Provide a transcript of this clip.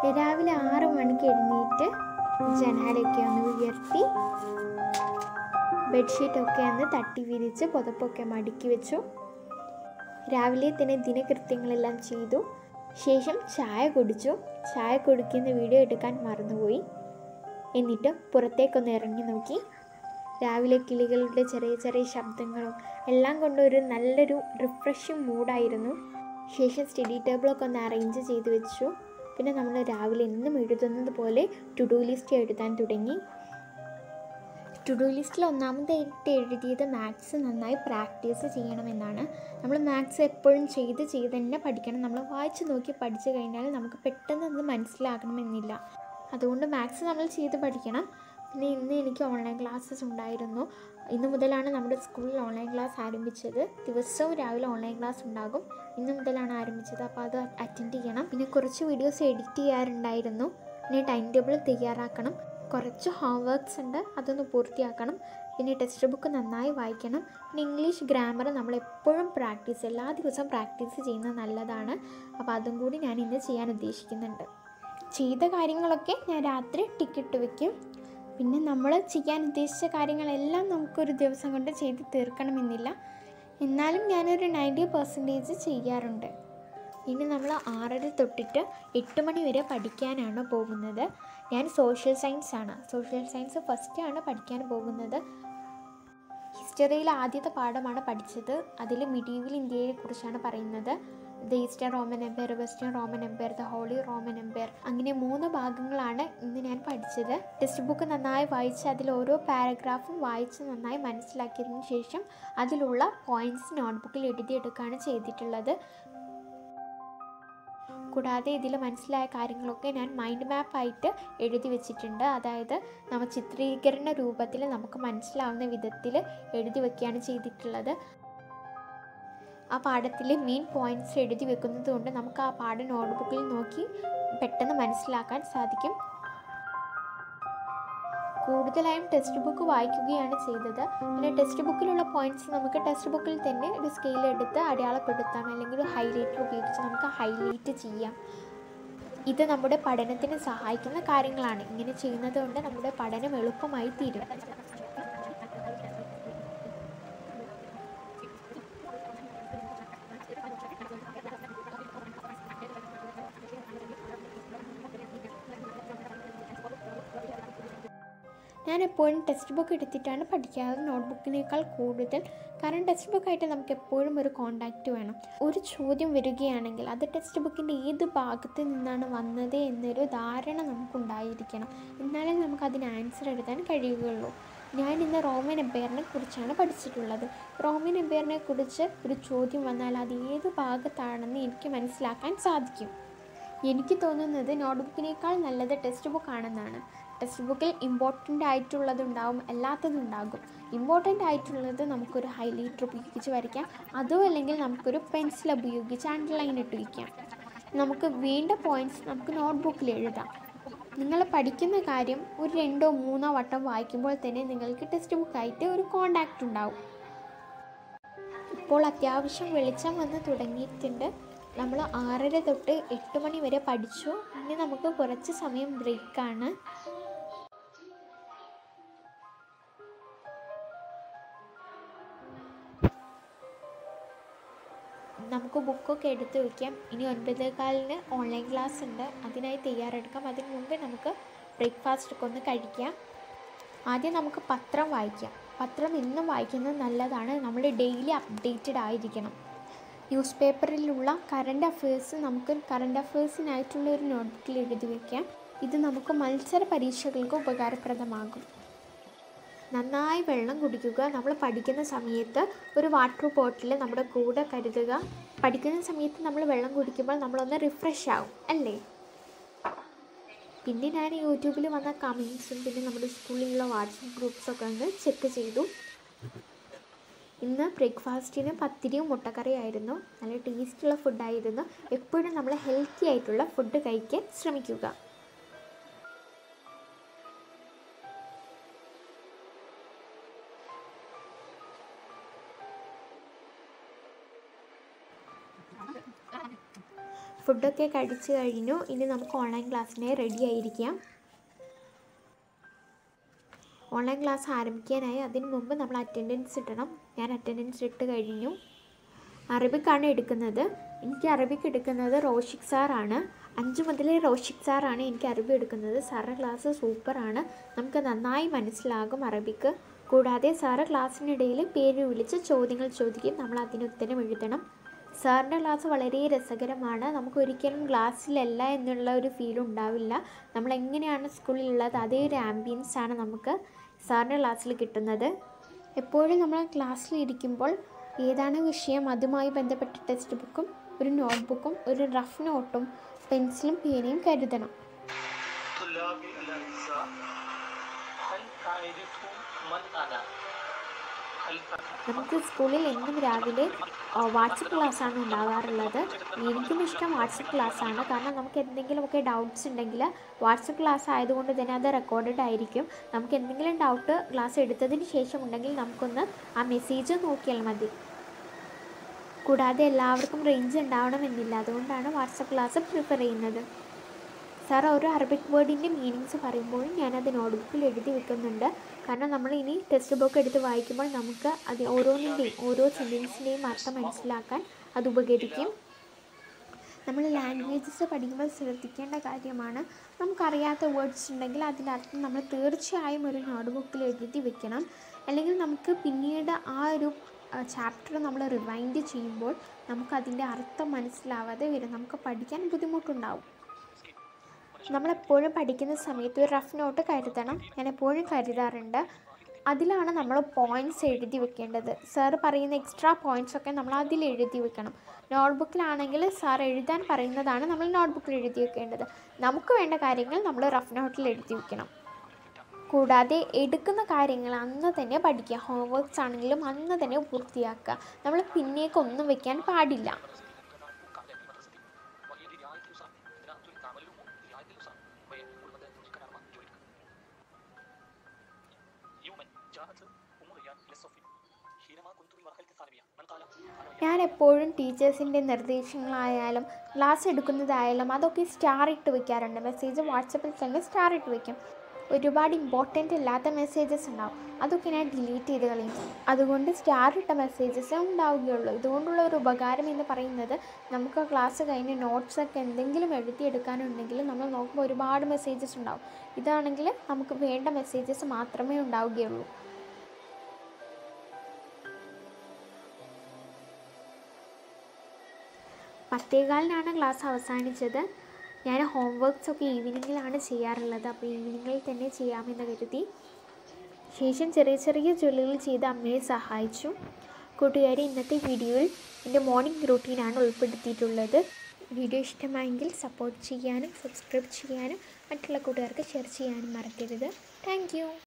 രാവിലെ ആറ് മണിക്ക് എഴുന്നേറ്റ് ജനാലയൊക്കെ ഒന്ന് ഉയർത്തി ബെഡ്ഷീറ്റൊക്കെ ഒന്ന് തട്ടി വിരിച്ച് പുതപ്പൊക്കെ മടക്കി വെച്ചു രാവിലെ തന്നെ ദിനകൃത്യങ്ങളെല്ലാം ചെയ്തു ശേഷം ചായ കുടിച്ചു ചായ കുടിക്കുന്ന വീഡിയോ എടുക്കാൻ മറന്നുപോയി എന്നിട്ട് പുറത്തേക്കൊന്ന് ഇറങ്ങി നോക്കി രാവിലെ കിളികളുടെ ചെറിയ ചെറിയ ശബ്ദങ്ങളും എല്ലാം കൊണ്ടും ഒരു നല്ലൊരു റിഫ്രഷിങ് മൂഡായിരുന്നു ശേഷം സ്റ്റഡി ടേബിളൊക്കെ ഒന്ന് അറേഞ്ച് ചെയ്ത് വെച്ചു പിന്നെ നമ്മൾ രാവിലെ എന്നും എഴുതുന്നത് പോലെ ടു ഡു ലിസ്റ്റ് എഴുതാൻ തുടങ്ങി ടു ഡു ലിസ്റ്റിൽ ഒന്നാമതായിട്ട് എഴുതിയത് മാത്സ് നന്നായി പ്രാക്ടീസ് ചെയ്യണമെന്നാണ് നമ്മൾ മാത്സ് എപ്പോഴും ചെയ്ത് ചെയ്ത് തന്നെ പഠിക്കണം നമ്മൾ വായിച്ച് നോക്കി പഠിച്ചു കഴിഞ്ഞാൽ നമുക്ക് പെട്ടെന്ന് അത് മനസ്സിലാക്കണമെന്നില്ല അതുകൊണ്ട് മാത്സ് നമ്മൾ ചെയ്ത് പഠിക്കണം പിന്നെ ഇന്ന് എനിക്ക് ഓൺലൈൻ ക്ലാസ്സസ് ഉണ്ടായിരുന്നു ഇന്ന് മുതലാണ് നമ്മുടെ സ്കൂളിൽ ഓൺലൈൻ ക്ലാസ് ആരംഭിച്ചത് ദിവസവും രാവിലെ ഓൺലൈൻ ക്ലാസ് ഉണ്ടാകും ഇന്ന് മുതലാണ് ആരംഭിച്ചത് അപ്പോൾ അത് അറ്റൻഡ് ചെയ്യണം പിന്നെ കുറച്ച് വീഡിയോസ് എഡിറ്റ് ചെയ്യാറുണ്ടായിരുന്നു പിന്നെ ടൈം ടേബിൾ തയ്യാറാക്കണം കുറച്ച് ഹോംവർക്ക്സ് ഉണ്ട് അതൊന്ന് പൂർത്തിയാക്കണം പിന്നെ ടെക്സ്റ്റ് ബുക്ക് നന്നായി വായിക്കണം പിന്നെ ഇംഗ്ലീഷ് ഗ്രാമർ നമ്മൾ എപ്പോഴും പ്രാക്ടീസ് എല്ലാ ദിവസവും പ്രാക്ടീസ് ചെയ്യുന്നത് നല്ലതാണ് അപ്പോൾ അതും കൂടി ഞാൻ ഇന്ന് ചെയ്യാൻ ഉദ്ദേശിക്കുന്നുണ്ട് ചെയ്ത കാര്യങ്ങളൊക്കെ ഞാൻ രാത്രി ടിക്കറ്റ് വെക്കും പിന്നെ നമ്മൾ ചെയ്യാൻ ഉദ്ദേശിച്ച കാര്യങ്ങളെല്ലാം നമുക്കൊരു ദിവസം കൊണ്ട് ചെയ്ത് തീർക്കണമെന്നില്ല എന്നാലും ഞാനൊരു നയൻറ്റി പെർസെൻറ്റേജ് ചെയ്യാറുണ്ട് ഇനി നമ്മൾ ആറര തൊട്ടിട്ട് എട്ട് മണി വരെ പഠിക്കാനാണ് പോകുന്നത് ഞാൻ സോഷ്യൽ സയൻസ് ആണ് സോഷ്യൽ സയൻസ് ഫസ്റ്റ് ആണ് പഠിക്കാൻ പോകുന്നത് ഹിസ്റ്ററിയിലെ ആദ്യത്തെ പാഠമാണ് പഠിച്ചത് അതിൽ മിഡീവൽ ഇന്ത്യയെ കുറിച്ചാണ് പറയുന്നത് the eastern Roman empire western Roman empire the holy Roman empire അങ്ങനെ മൂന്ന് ഭാഗങ്ങളാണ് ഇന്ന് ഞാൻ പഠിച്ചത് ടെക്സ്റ്റ് ബുക്ക് നന്നായി വായിച്ച് അതിൽ ഓരോ പാരഗ്രാഫും വായിച്ച് നന്നായി മനസ്സിലാക്കിയതിന് ശേഷം അതിലുള്ള പോയിൻറ്റ്സ് നോട്ട്ബുക്കിൽ എഴുതിയെടുക്കുകയാണ് ചെയ്തിട്ടുള്ളത് കൂടാതെ ഇതിൽ മനസ്സിലായ കാര്യങ്ങളൊക്കെ ഞാൻ മൈൻഡ് മാപ്പായിട്ട് എഴുതി വെച്ചിട്ടുണ്ട് അതായത് നമ്മൾ ചിത്രീകരണ രൂപത്തിൽ നമുക്ക് മനസ്സിലാവുന്ന വിധത്തിൽ എഴുതി വെക്കുകയാണ് ചെയ്തിട്ടുള്ളത് ആ പാഠത്തിലെ മെയിൻ പോയിൻറ്റ്സ് എഴുതി വെക്കുന്നത് കൊണ്ട് നമുക്ക് ആ പാഠം നോട്ട്ബുക്കിൽ നോക്കി പെട്ടെന്ന് മനസ്സിലാക്കാൻ സാധിക്കും കൂടുതലായും ടെക്സ്റ്റ് ബുക്ക് വായിക്കുകയാണ് ചെയ്തത് പിന്നെ ടെക്സ്റ്റ് ബുക്കിലുള്ള പോയിന്റ്സ് നമുക്ക് ടെക്സ്റ്റ് ബുക്കിൽ തന്നെ ഒരു സ്കെയിൽ എടുത്ത് അടയാളപ്പെടുത്താം അല്ലെങ്കിൽ ഒരു ഹൈലൈറ്റർ ഉപയോഗിച്ച് നമുക്ക് ഹൈലൈറ്റ് ചെയ്യാം ഇത് നമ്മുടെ പഠനത്തിന് സഹായിക്കുന്ന കാര്യങ്ങളാണ് ഇങ്ങനെ ചെയ്യുന്നത് കൊണ്ട് നമ്മുടെ പഠനം എളുപ്പമായി തീരും ഞാൻ എപ്പോഴും ടെക്സ്റ്റ് ബുക്ക് എടുത്തിട്ടാണ് പഠിക്കാറ് നോട്ട്ബുക്കിനേക്കാൾ കൂടുതൽ കാരണം ടെക്സ്റ്റ് ബുക്കായിട്ട് നമുക്ക് എപ്പോഴും ഒരു കോണ്ടാക്റ്റ് വേണം ഒരു ചോദ്യം വരികയാണെങ്കിൽ അത് ടെക്സ്റ്റ് ബുക്കിൻ്റെ ഏത് ഭാഗത്ത് നിന്നാണ് വന്നത് എന്നൊരു ധാരണ നമുക്കുണ്ടായിരിക്കണം എന്നാലേ നമുക്ക് അതിന് ആൻസർ എഴുതാൻ കഴിയുകയുള്ളൂ ഞാൻ ഇന്ന് റോമൻ എംപയറിനെ കുറിച്ചാണ് പഠിച്ചിട്ടുള്ളത് റോമൻ എംപയറിനെ കുറിച്ച് ഒരു ചോദ്യം വന്നാൽ അത് ഏത് ഭാഗത്താണെന്ന് എനിക്ക് മനസ്സിലാക്കാൻ സാധിക്കും എനിക്ക് തോന്നുന്നത് നോട്ട്ബുക്കിനേക്കാൾ നല്ലത് ടെക്സ്റ്റ് ബുക്ക് ആണെന്നാണ് ടെക്സ്റ്റ് ബുക്കിൽ ഇമ്പോർട്ടൻ്റ് ആയിട്ടുള്ളതുണ്ടാവും അല്ലാത്തതുണ്ടാകും ഇമ്പോർട്ടൻ്റ് ആയിട്ടുള്ളത് നമുക്കൊരു ഹൈലൈറ്റർ ഉപയോഗിച്ച് വരയ്ക്കാം അതും അല്ലെങ്കിൽ നമുക്കൊരു പെൻസിൽ ഉപയോഗിച്ച് അണ്ടർലൈൻ ഇട്ട് വയ്ക്കാം നമുക്ക് വേണ്ട പോയിൻറ്റ്സ് നമുക്ക് നോട്ട്ബുക്കിൽ എഴുതാം നിങ്ങൾ പഠിക്കുന്ന കാര്യം ഒരു രണ്ടോ മൂന്നോ വട്ടം വായിക്കുമ്പോൾ തന്നെ നിങ്ങൾക്ക് ടെക്സ്റ്റ് ബുക്കായിട്ട് ഒരു കോണ്ടാക്റ്റ് ഉണ്ടാവും ഇപ്പോൾ അത്യാവശ്യം വെളിച്ചം വന്ന് തുടങ്ങിയിട്ടുണ്ട് നമ്മൾ ആറര തൊട്ട് എട്ട് മണി വരെ പഠിച്ചു ഇനി നമുക്ക് കുറച്ച് സമയം ബ്രേക്കാണ് നമുക്ക് ബുക്കൊക്കെ എടുത്ത് വയ്ക്കാം ഇനി ഒൻപതേകാലിന് ഓൺലൈൻ ക്ലാസ് ഉണ്ട് അതിനായി തയ്യാറെടുക്കാം അതിന് മുമ്പ് നമുക്ക് ബ്രേക്ക്ഫാസ്റ്റ് ഒക്കെ ഒന്ന് കഴിക്കാം ആദ്യം നമുക്ക് പത്രം വായിക്കാം പത്രം ഇന്നും വായിക്കുന്നത് നല്ലതാണ് നമ്മൾ ഡെയിലി അപ്ഡേറ്റഡ് ആയിരിക്കണം ന്യൂസ് പേപ്പറിലുള്ള കറണ്ട് അഫയേഴ്സ് നമുക്ക് കറണ്ട് അഫയേഴ്സിനായിട്ടുള്ള ഒരു നോട്ട്ബുക്കിൽ എഴുതി വയ്ക്കാം ഇത് നമുക്ക് മത്സര പരീക്ഷകൾക്ക് ഉപകാരപ്രദമാകും നന്നായി വെള്ളം കുടിക്കുക നമ്മൾ പഠിക്കുന്ന സമയത്ത് ഒരു വാട്ടർ ബോട്ടിൽ നമ്മുടെ കൂടെ കരുതുക പഠിക്കുന്ന സമയത്ത് നമ്മൾ വെള്ളം കുടിക്കുമ്പോൾ നമ്മളൊന്ന് റിഫ്രഷ് ആവും അല്ലേ പിന്നെ ഞാൻ യൂട്യൂബിൽ വന്ന കമൻസും പിന്നെ നമ്മുടെ സ്കൂളിലുള്ള വാട്സപ്പ് ഗ്രൂപ്പ്സൊക്കെ ഒന്ന് ചെക്ക് ചെയ്തു ഇന്ന് ബ്രേക്ക്ഫാസ്റ്റിന് പത്തിരിയും മുട്ടക്കറിയായിരുന്നു നല്ല ടേസ്റ്റുള്ള ഫുഡായിരുന്നു എപ്പോഴും നമ്മൾ ഹെൽത്തി ആയിട്ടുള്ള ഫുഡ് കഴിക്കാൻ ശ്രമിക്കുക ഫുഡൊക്കെ കഴിച്ചു കഴിഞ്ഞു ഇനി നമുക്ക് ഓൺലൈൻ ക്ലാസ്സിനെ റെഡി ആയിരിക്കാം ഓൺലൈൻ ക്ലാസ് ആരംഭിക്കാനായി അതിന് മുമ്പ് നമ്മൾ അറ്റൻഡൻസ് ഇടണം ഞാൻ അറ്റൻഡൻസ് ഇട്ട് കഴിഞ്ഞു അറബിക്കാണ് എടുക്കുന്നത് എനിക്ക് അറബിക്ക് എടുക്കുന്നത് റോഷിക് സാറാണ് അഞ്ച് മുതലേ റോഷിക് സാറാണ് എനിക്ക് അറബി എടുക്കുന്നത് സാറിൻ്റെ ക്ലാസ് സൂപ്പറാണ് നമുക്ക് നന്നായി മനസ്സിലാകും അറബിക്ക് കൂടാതെ സാറ് ക്ലാസ്സിനിടയിൽ പേര് വിളിച്ച് ചോദ്യങ്ങൾ ചോദിക്കും നമ്മൾ അതിന് ഉത്തരം എഴുതണം സാറിൻ്റെ ക്ലാസ് വളരെ രസകരമാണ് നമുക്ക് ഒരിക്കലും ക്ലാസ്സിലല്ല എന്നുള്ള ഒരു ഫീൽ ഉണ്ടാവില്ല നമ്മൾ എങ്ങനെയാണ് സ്കൂളിലുള്ളത് അതേ ഒരു ആംബിയൻസ് ആണ് നമുക്ക് സാറിൻ്റെ ക്ലാസ്സിൽ കിട്ടുന്നത് എപ്പോഴും നമ്മൾ ക്ലാസ്സിൽ ഇരിക്കുമ്പോൾ ഏതാണ് വിഷയം അതുമായി ബന്ധപ്പെട്ട ടെക്സ്റ്റ് ബുക്കും ഒരു നോട്ട്ബുക്കും ഒരു റഫ് നോട്ടും പെൻസിലും പേനയും കരുതണം طلابي الأعزاء هل تعرفوا من أنا؟ هل നമുക്ക് സ്കൂളിൽ എന്നും രാവിലെ വാട്സപ്പ് ക്ലാസ്സാണ് ഉണ്ടാകാറുള്ളത് എനിക്കും ഇഷ്ടം വാട്സപ്പ് ക്ലാസ്സാണ് കാരണം നമുക്ക് എന്തെങ്കിലുമൊക്കെ ഡൗട്ട്സ് ഉണ്ടെങ്കിൽ വാട്സപ്പ് ക്ലാസ് ആയതുകൊണ്ട് തന്നെ അത് റെക്കോർഡഡ് ആയിരിക്കും നമുക്ക് എന്തെങ്കിലും ഡൗട്ട് ക്ലാസ് എടുത്തതിന് ശേഷം ഉണ്ടെങ്കിൽ നമുക്കൊന്ന് ആ മെസ്സേജ് നോക്കിയാൽ മതി കൂടാതെ എല്ലാവർക്കും റേഞ്ച് ഉണ്ടാവണമെന്നില്ല അതുകൊണ്ടാണ് വാട്സപ്പ് ക്ലാസ് പ്രിഫർ ചെയ്യുന്നത് സാർ ഓരോ അറബിക് വേർഡിൻ്റെ മീനിങ്സ് പറയുമ്പോഴും ഞാനത് നോട്ട്ബുക്കിൽ എഴുതി വെക്കുന്നുണ്ട് കാരണം നമ്മൾ ഇനി ടെക്സ്റ്റ് ബുക്ക് എടുത്ത് വായിക്കുമ്പോൾ നമുക്ക് അത് ഓരോന്നിൻ്റെയും ഓരോ സെൻറ്റൻസിൻ്റെയും അർത്ഥം മനസ്സിലാക്കാൻ അത് ഉപകരിക്കും നമ്മൾ ലാംഗ്വേജസ് പഠിക്കുമ്പോൾ ശ്രദ്ധിക്കേണ്ട കാര്യമാണ് നമുക്കറിയാത്ത വേർഡ്സ് ഉണ്ടെങ്കിൽ അതിൻ്റെ അർത്ഥം നമ്മൾ തീർച്ചയായും ഒരു നോട്ട്ബുക്കിൽ എഴുതി വെക്കണം അല്ലെങ്കിൽ നമുക്ക് പിന്നീട് ആ ഒരു ചാപ്റ്റർ നമ്മൾ റിവൈൻഡ് ചെയ്യുമ്പോൾ നമുക്കതിൻ്റെ അർത്ഥം മനസ്സിലാവാതെ വരും നമുക്ക് പഠിക്കാൻ ബുദ്ധിമുട്ടുണ്ടാവും നമ്മളെപ്പോഴും പഠിക്കുന്ന സമയത്ത് ഒരു റഫ് നോട്ട് കരുതണം ഞാൻ എപ്പോഴും കരുതാറുണ്ട് അതിലാണ് നമ്മൾ പോയിൻറ്റ്സ് എഴുതി വെക്കേണ്ടത് സാർ പറയുന്ന എക്സ്ട്രാ പോയിൻറ്റ്സ് ഒക്കെ നമ്മൾ അതിൽ എഴുതി വെക്കണം നോട്ട്ബുക്കിലാണെങ്കിൽ സാർ എഴുതാൻ പറയുന്നതാണ് നമ്മൾ നോട്ട്ബുക്കിൽ എഴുതി വെക്കേണ്ടത് നമുക്ക് വേണ്ട കാര്യങ്ങൾ നമ്മൾ റഫ് നോട്ടിൽ എഴുതി വെക്കണം കൂടാതെ എടുക്കുന്ന കാര്യങ്ങൾ അന്ന് തന്നെ പഠിക്കുക ഹോംവർക്ക്സ് ആണെങ്കിലും അന്ന് തന്നെ പൂർത്തിയാക്കുക നമ്മൾ പിന്നേക്കൊന്നും വെക്കാൻ പാടില്ല يوما جاءت أم ريان إلى الصف حينما كنت بمرحلة الثانوية من قال أنا ഞാൻ എപ്പോഴും ടീച്ചേഴ്സിൻ്റെ നിർദ്ദേശങ്ങളായാലും ക്ലാസ് എടുക്കുന്നതായാലും അതൊക്കെ സ്റ്റാർ ഇട്ട് വെക്കാറുണ്ട് മെസ്സേജ് വാട്സപ്പിൽ തന്നെ സ്റ്റാർ ഇട്ട് വെക്കും ഒരുപാട് ഇമ്പോർട്ടൻ്റ് അല്ലാത്ത മെസ്സേജസ് ഉണ്ടാവും അതൊക്കെ ഞാൻ ഡിലീറ്റ് ചെയ്ത് കളയും അതുകൊണ്ട് സ്റ്റാർ ഇട്ട മെസ്സേജസ് ഉണ്ടാവുകയുള്ളൂ ഇതുകൊണ്ടുള്ള ഒരു ഉപകാരം എന്ന് പറയുന്നത് നമുക്ക് ക്ലാസ് കഴിഞ്ഞ് നോട്ട്സൊക്കെ എന്തെങ്കിലും എഴുതിയെടുക്കാനുണ്ടെങ്കിൽ നമ്മൾ നോക്കുമ്പോൾ ഒരുപാട് മെസ്സേജസ് ഉണ്ടാവും ഇതാണെങ്കിൽ നമുക്ക് വേണ്ട മെസ്സേജസ് മാത്രമേ ഉണ്ടാവുകയുള്ളൂ പത്തേകാലിനാണ് ക്ലാസ് അവസാനിച്ചത് ഞാൻ ഹോംവർക്ക്സ് ഒക്കെ ഈവനിങ്ങിലാണ് ചെയ്യാറുള്ളത് അപ്പോൾ ഈവനിങ്ങിൽ തന്നെ ചെയ്യാമെന്ന് കരുതി ശേഷം ചെറിയ ചെറിയ ജോലികൾ ചെയ്ത് അമ്മയെ സഹായിച്ചു കൂട്ടുകാരെ ഇന്നത്തെ വീഡിയോയിൽ എൻ്റെ മോർണിംഗ് റൂട്ടീനാണ് ഉൾപ്പെടുത്തിയിട്ടുള്ളത് വീഡിയോ ഇഷ്ടമായെങ്കിൽ സപ്പോർട്ട് ചെയ്യാനും സബ്സ്ക്രൈബ് ചെയ്യാനും മറ്റുള്ള കൂട്ടുകാർക്ക് ഷെയർ ചെയ്യാനും മറക്കരുത് താങ്ക്